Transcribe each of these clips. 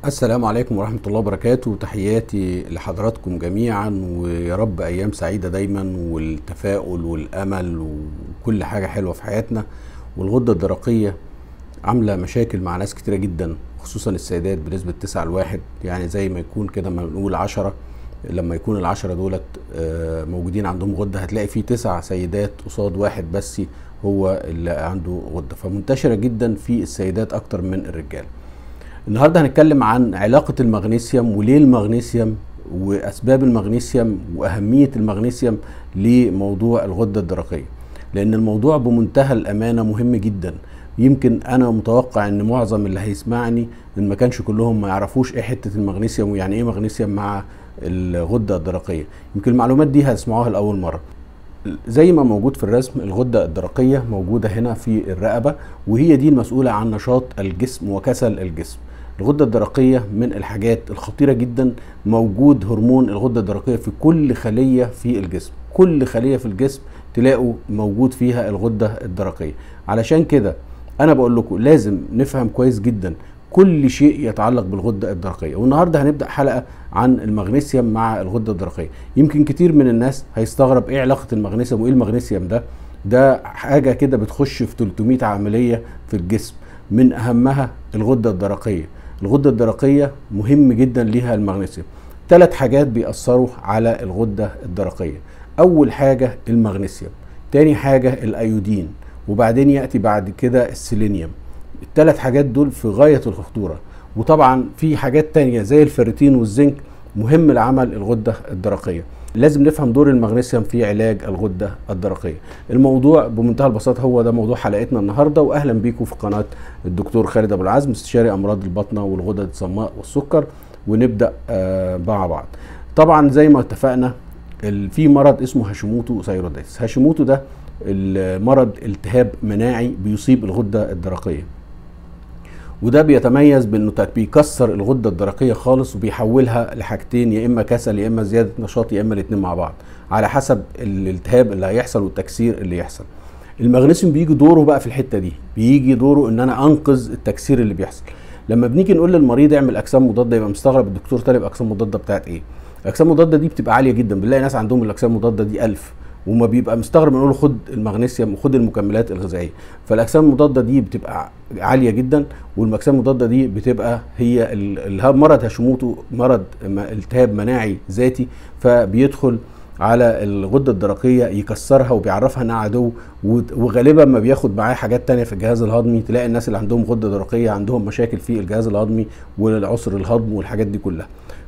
السلام عليكم ورحمة الله وبركاته تحياتي لحضراتكم جميعا ويا رب أيام سعيدة دايما والتفاؤل والأمل وكل حاجة حلوة في حياتنا والغدة الدرقية عاملة مشاكل مع ناس كتيرة جدا خصوصا السيدات بنسبة تسعة لواحد يعني زي ما يكون كده ما بنقول عشرة لما يكون العشرة دولت آه، موجودين عندهم غدة هتلاقي فيه تسع سيدات قصاد واحد بس هو اللي عنده غدة فمنتشرة جدا في السيدات أكتر من الرجال النهارده هنتكلم عن علاقة المغنيسيوم وليه المغنيسيوم وأسباب المغنيسيوم وأهمية المغنيسيوم لموضوع الغدة الدرقية لأن الموضوع بمنتهى الأمانة مهم جدا يمكن أنا متوقع إن معظم اللي هيسمعني إن ما كانش كلهم ما يعرفوش إيه حتة المغنيسيوم ويعني إيه مغنيسيوم مع الغدة الدرقية يمكن المعلومات دي هتسمعوها لأول مرة زي ما موجود في الرسم الغدة الدرقية موجودة هنا في الرقبة وهي دي المسؤولة عن نشاط الجسم وكسل الجسم الغدة الدرقية من الحاجات الخطيرة جدا موجود هرمون الغدة الدرقية في كل خلية في الجسم كل خلية في الجسم تلاقوا موجود فيها الغدة الدرقية علشان كده انا بقول لكم لازم نفهم كويس جدا كل شيء يتعلق بالغده الدرقيه والنهارده هنبدا حلقه عن المغنيسيوم مع الغده الدرقيه يمكن كتير من الناس هيستغرب ايه علاقه المغنيسيوم وايه المغنيسيوم ده ده حاجه كده بتخش في 300 عمليه في الجسم من اهمها الغده الدرقيه الغده الدرقيه مهم جدا ليها المغنيسيوم ثلاث حاجات بيأثروا على الغده الدرقيه اول حاجه المغنيسيوم تاني حاجه الايودين وبعدين ياتي بعد كده السيلينيوم الثلاث حاجات دول في غايه الخطوره وطبعا في حاجات تانية زي الفيرتين والزنك مهم لعمل الغده الدرقيه لازم نفهم دور المغنيسيوم في علاج الغده الدرقيه الموضوع بمنتهى البساطه هو ده موضوع حلقتنا النهارده واهلا بيكم في قناه الدكتور خالد ابو العزم استشاري امراض البطنه والغدد الصماء والسكر ونبدا آه مع بعض طبعا زي ما اتفقنا ال- في مرض اسمه هاشيموتو ثايرودايتس هاشيموتو ده المرض التهاب مناعي بيصيب الغده الدرقيه وده بيتميز بانه تك- بيكسر الغده الدرقيه خالص وبيحولها لحاجتين يا اما كسل يا اما زياده نشاط يا اما الاثنين مع بعض على حسب الالتهاب اللي هيحصل والتكسير اللي يحصل المغنيسيوم بيجي دوره بقى في الحته دي بيجي دوره ان انا انقذ التكسير اللي بيحصل لما بنيجي نقول للمريض اعمل اجسام مضاده يبقى مستغرب الدكتور طالب اجسام مضاده بتاعت ايه الاجسام المضاده دي بتبقى عاليه جدا بنلاقي ناس عندهم الاجسام المضاده دي 1000 وما بيبقى مستغرب نقول له خد المغنيسيوم وخد المكملات الغذائيه فالاجسام المضاده دي بتبقى عاليه جدا والاجسام المضاده دي بتبقى هي ال- ال- مرض هاشيموتو مرض م- التهاب مناعي ذاتي فبيدخل على الغده الدرقيه يكسرها وبيعرفها انها عدو وت- وغالبا ما بياخد معاه حاجات تانية في الجهاز الهضمي تلاقي الناس اللي عندهم غده درقيه عندهم مشاكل في الجهاز الهضمي والعسر الهضم والحاجات دي كلها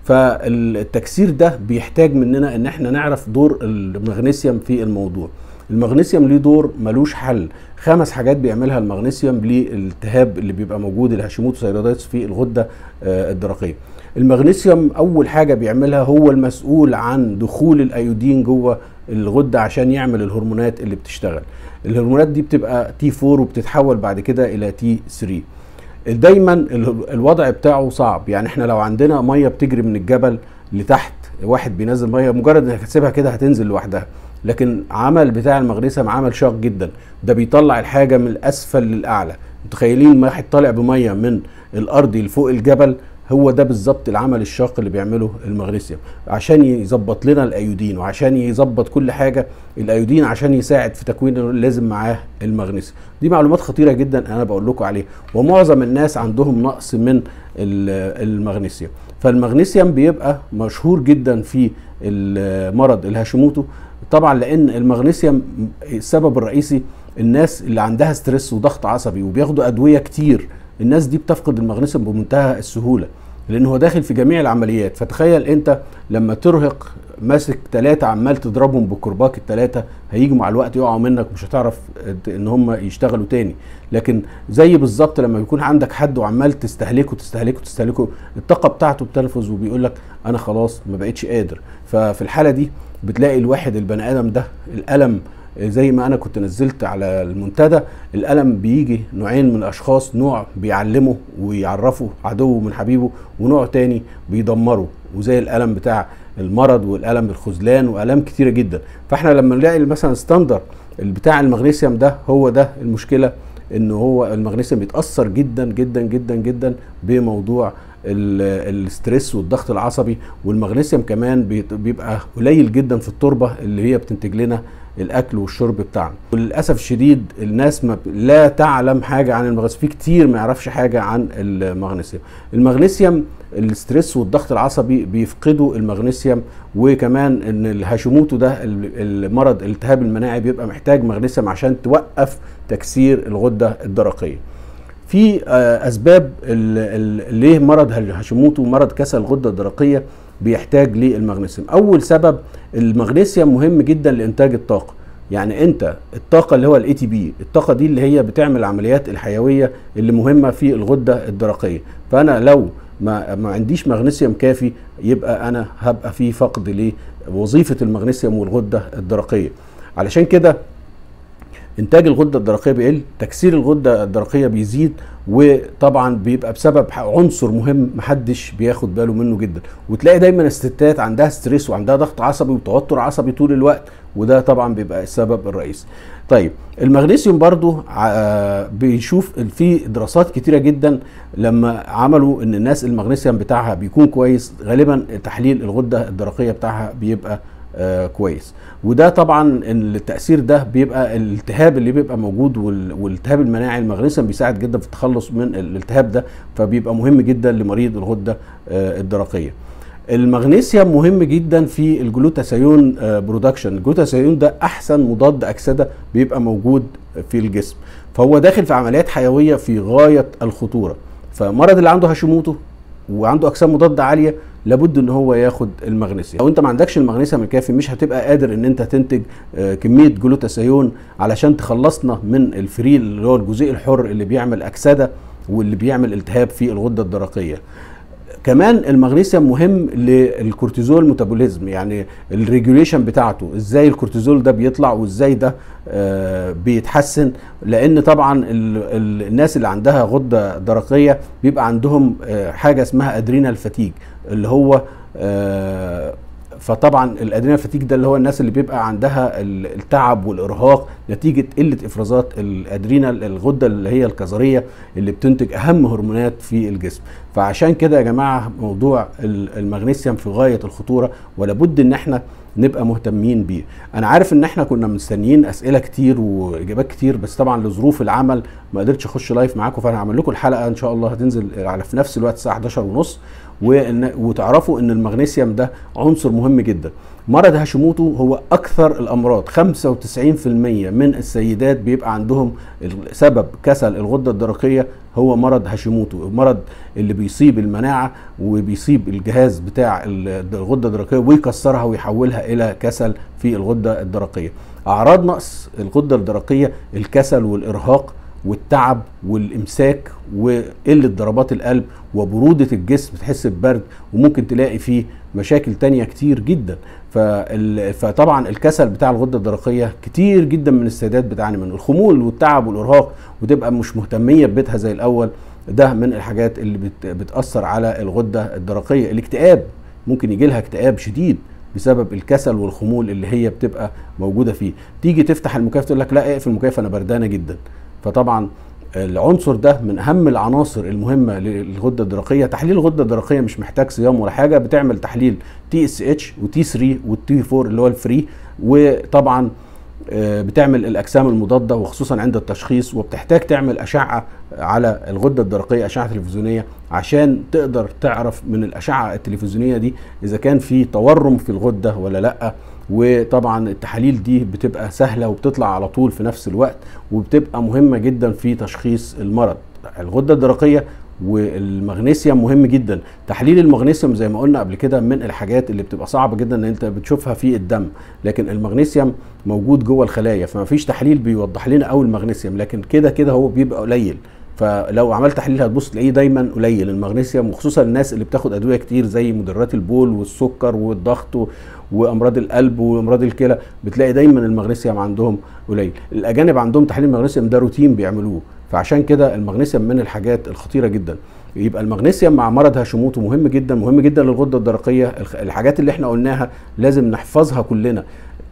فالتكسير ده بيحتاج مننا ان احنا نعرف دور المغنيسيوم في الموضوع المغنيسيوم ليه دور ملوش حل خمس حاجات بيعملها المغنيسيوم للالتهاب اللي بيبقى موجود الهاشيموتو ثايرويدايتس في الغده آه، الدرقيه المغنيسيوم اول حاجه بيعملها هو المسؤول عن دخول الايودين جوه الغده عشان يعمل الهرمونات اللي بتشتغل الهرمونات دي بتبقى تي 4 وبتتحول بعد كده الى تي 3 دايما ال- الوضع بتاعه صعب يعني احنا لو عندنا ميه بتجري من الجبل لتحت واحد بينزل ميه مجرد انك تسيبها كده هتنزل لوحدها لكن عمل بتاع المغنيسيوم عمل شاق جدا ده بيطلع الحاجه من الاسفل للاعلى متخيلين واحد طالع بميه من الارض لفوق الجبل هو ده بالظبط العمل الشاق اللي بيعمله المغنيسيوم عشان يظبط لنا الايودين وعشان يظبط كل حاجه الايودين عشان يساعد في تكوينه لازم معاه المغنيسيوم دي معلومات خطيره جدا انا بقول لكم عليها ومعظم الناس عندهم نقص من ال- المغنيسيوم فالمغنيسيوم بيبقى مشهور جدا في المرض الهاشيموتو طبعا لان المغنيسيوم السبب الرئيسي الناس اللي عندها ستريس وضغط عصبي وبياخدوا ادويه كتير الناس دي بتفقد المغنيسيوم بمنتهى السهوله لان هو داخل في جميع العمليات فتخيل انت لما ترهق ماسك ثلاثة عمال تضربهم بالكرباج الثلاثة هيجوا مع الوقت يقعوا منك مش هتعرف ان هم يشتغلوا تاني لكن زي بالظبط لما يكون عندك حد وعمال تستهلكه تستهلكه تستهلكه الطاقة بتاعته بتنفذ وبيقول لك انا خلاص ما بقتش قادر ففي الحالة دي بتلاقي الواحد البني ادم ده الالم زي ما انا كنت نزلت على المنتدى الالم بيجي نوعين من الاشخاص نوع بيعلمه ويعرفه عدوه من حبيبه ونوع تاني بيدمره وزي الالم بتاع المرض والالم الخذلان والام كتيره جدا فاحنا لما نلاقي مثلا ستاندر بتاع المغنيسيوم ده هو ده المشكله ان هو المغنيسيوم بيتاثر جدا جدا جدا جدا بموضوع الاسترس والضغط العصبي والمغنيسيوم كمان بيبقى قليل جدا في التربه اللي هي بتنتج لنا الاكل والشرب بتاعنا وللاسف الشديد الناس ما لا تعلم حاجه عن المغنيسيوم في كتير ما يعرفش حاجه عن المغنيسيوم المغنيسيوم الاسترس والضغط العصبي بيفقدوا المغنيسيوم وكمان ان الهاشيموتو ده المرض الالتهاب المناعي بيبقى محتاج مغنيسيوم عشان توقف تكسير الغده الدرقيه في اسباب ليه مرض هاشيموتو مرض كسل الغده الدرقيه بيحتاج للمغنيسيوم اول سبب المغنيسيوم مهم جدا لانتاج الطاقه يعني انت الطاقه اللي هو الاي تي بي الطاقه دي اللي هي بتعمل العمليات الحيويه اللي مهمه في الغده الدرقيه فانا لو ما, ما عنديش مغنيسيوم كافي يبقى انا هبقى في فقد لوظيفه المغنيسيوم والغده الدرقيه علشان كده انتاج الغده الدرقيه بيقل تكسير الغده الدرقيه بيزيد وطبعا بيبقى بسبب عنصر مهم محدش بياخد باله منه جدا وتلاقي دايما الستات عندها ستريس وعندها ضغط عصبي وتوتر عصبي طول الوقت وده طبعا بيبقى السبب الرئيسي طيب المغنيسيوم برضو بيشوف في دراسات كتيره جدا لما عملوا ان الناس المغنيسيوم بتاعها بيكون كويس غالبا تحليل الغده الدرقيه بتاعها بيبقى آه كويس وده طبعا التاثير ده بيبقى الالتهاب اللي بيبقى موجود والالتهاب المناعي المغنيسيوم بيساعد جدا في التخلص من الالتهاب ده فبيبقى مهم جدا لمريض الغده آه الدرقيه المغنيسيوم مهم جدا في الجلوتاثيون برودكشن الجلوتاثيون ده احسن مضاد اكسده بيبقى موجود في الجسم فهو داخل في عمليات حيويه في غايه الخطوره فمرض اللي عنده هاشيموتو وعنده اجسام مضاده عاليه لابد ان هو ياخد المغنيسيوم لو انت ما عندكش المغنيسيوم الكافي مش هتبقى قادر ان انت تنتج كميه جلوتاثيون علشان تخلصنا من الفري اللي هو الجزيء الحر اللي بيعمل اكسده واللي بيعمل التهاب في الغده الدرقيه كمان المغنيسيوم مهم للكورتيزول ميتابوليزم يعني الريجوليشن بتاعته ازاي الكورتيزول ده بيطلع وازاي ده آه بيتحسن لان طبعا ال ال الناس اللي عندها غده درقيه بيبقى عندهم آه حاجه اسمها ادرينال فاتيج اللي هو آه فطبعا الادرينال فاتيج ده اللي هو الناس اللي بيبقى عندها التعب والارهاق نتيجه قله افرازات الادرينال الغده اللي هي الكظريه اللي بتنتج اهم هرمونات في الجسم فعشان كده يا جماعه موضوع المغنيسيوم في غايه الخطوره ولابد ان احنا نبقى مهتمين بيه انا عارف ان احنا كنا مستنيين اسئله كتير واجابات كتير بس طبعا لظروف العمل ما قدرتش اخش لايف معاكم فانا هعمل لكم الحلقه ان شاء الله هتنزل على في نفس الوقت الساعه 11 ونص وتعرفوا ان المغنيسيوم ده عنصر مهم جدا مرض هاشيموتو هو اكثر الامراض 95% من السيدات بيبقى عندهم سبب كسل الغده الدرقيه هو مرض هاشيموتو المرض اللي بيصيب المناعه وبيصيب الجهاز بتاع الغده الدرقيه ويكسرها ويحولها الى كسل في الغده الدرقيه اعراض نقص الغده الدرقيه الكسل والارهاق والتعب والامساك وقله ضربات القلب وبروده الجسم تحس ببرد وممكن تلاقي فيه مشاكل تانية كتير جدا فطبعا الكسل بتاع الغده الدرقيه كتير جدا من السيدات بتعاني منه الخمول والتعب والارهاق وتبقى مش مهتميه ببيتها زي الاول ده من الحاجات اللي بت بتاثر على الغده الدرقيه الاكتئاب ممكن يجي لها اكتئاب شديد بسبب الكسل والخمول اللي هي بتبقى موجوده فيه تيجي تفتح المكيف تقول لك لا اقفل المكيف انا بردانه جدا فطبعا العنصر ده من اهم العناصر المهمه للغده الدرقيه تحليل الغده الدرقيه مش محتاج صيام ولا حاجه بتعمل تحليل تي اس اتش وتي 3 والتي 4 اللي هو الفري وطبعا بتعمل الاجسام المضاده وخصوصا عند التشخيص وبتحتاج تعمل اشعه على الغده الدرقيه اشعه تلفزيونيه عشان تقدر تعرف من الاشعه التلفزيونيه دي اذا كان في تورم في الغده ولا لا وطبعا التحاليل دي بتبقى سهله وبتطلع على طول في نفس الوقت وبتبقى مهمه جدا في تشخيص المرض الغده الدرقيه والمغنيسيوم مهم جدا تحليل المغنيسيوم زي ما قلنا قبل كده من الحاجات اللي بتبقى صعبه جدا ان انت بتشوفها في الدم لكن المغنيسيوم موجود جوه الخلايا فما فيش تحليل بيوضح لنا قوي المغنيسيوم لكن كده كده هو بيبقى قليل فلو عملت تحليل هتبص تلاقيه دايما قليل المغنيسيوم وخصوصا الناس اللي بتاخد ادويه كتير زي مدرات البول والسكر والضغط وامراض القلب وامراض الكلى بتلاقي دايما المغنيسيوم عندهم قليل الاجانب عندهم تحليل المغنيسيوم ده روتين بيعملوه فعشان كده المغنيسيوم من الحاجات الخطيره جدا يبقى المغنيسيوم مع مرض هاشيموتو مهم جدا مهم جدا للغده الدرقيه الحاجات اللي احنا قلناها لازم نحفظها كلنا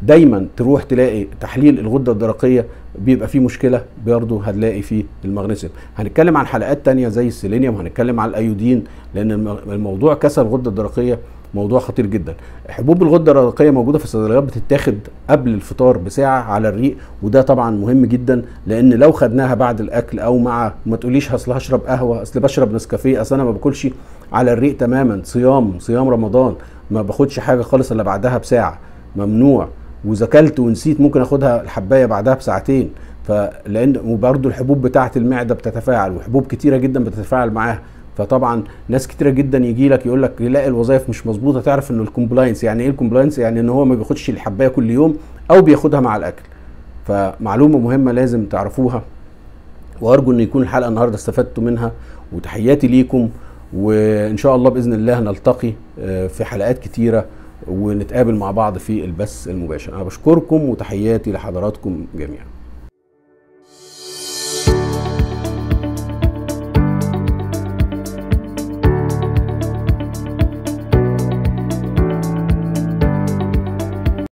دايما تروح تلاقي تحليل الغده الدرقيه بيبقى فيه مشكله برضه هتلاقي فيه المغنيسيوم هنتكلم عن حلقات تانية زي السيلينيوم هنتكلم عن الايودين لان الموضوع كسر الغده الدرقيه موضوع خطير جدا حبوب الغده الدرقيه موجوده في الصيدليات بتتاخد قبل الفطار بساعه على الريق وده طبعا مهم جدا لان لو خدناها بعد الاكل او مع ما تقوليش اصل هشرب قهوه اصل بشرب نسكافيه اصل انا ما باكلش على الريق تماما صيام صيام رمضان ما باخدش حاجه خالص الا بعدها بساعه ممنوع واذا اكلت ونسيت ممكن اخدها الحبايه بعدها بساعتين فلان وبرده الحبوب بتاعه المعده بتتفاعل وحبوب كتيره جدا بتتفاعل معاها فطبعا ناس كتيره جدا يجي لك يقول لك يلاقي الوظائف مش مظبوطه تعرف انه الكومبلاينس يعني ايه الكومبلاينس يعني ان هو ما بياخدش الحبايه كل يوم او بياخدها مع الاكل فمعلومه مهمه لازم تعرفوها وارجو ان يكون الحلقه النهارده استفدتوا منها وتحياتي ليكم وان شاء الله باذن الله نلتقي في حلقات كتيره ونتقابل مع بعض في البث المباشر انا بشكركم وتحياتي لحضراتكم جميعا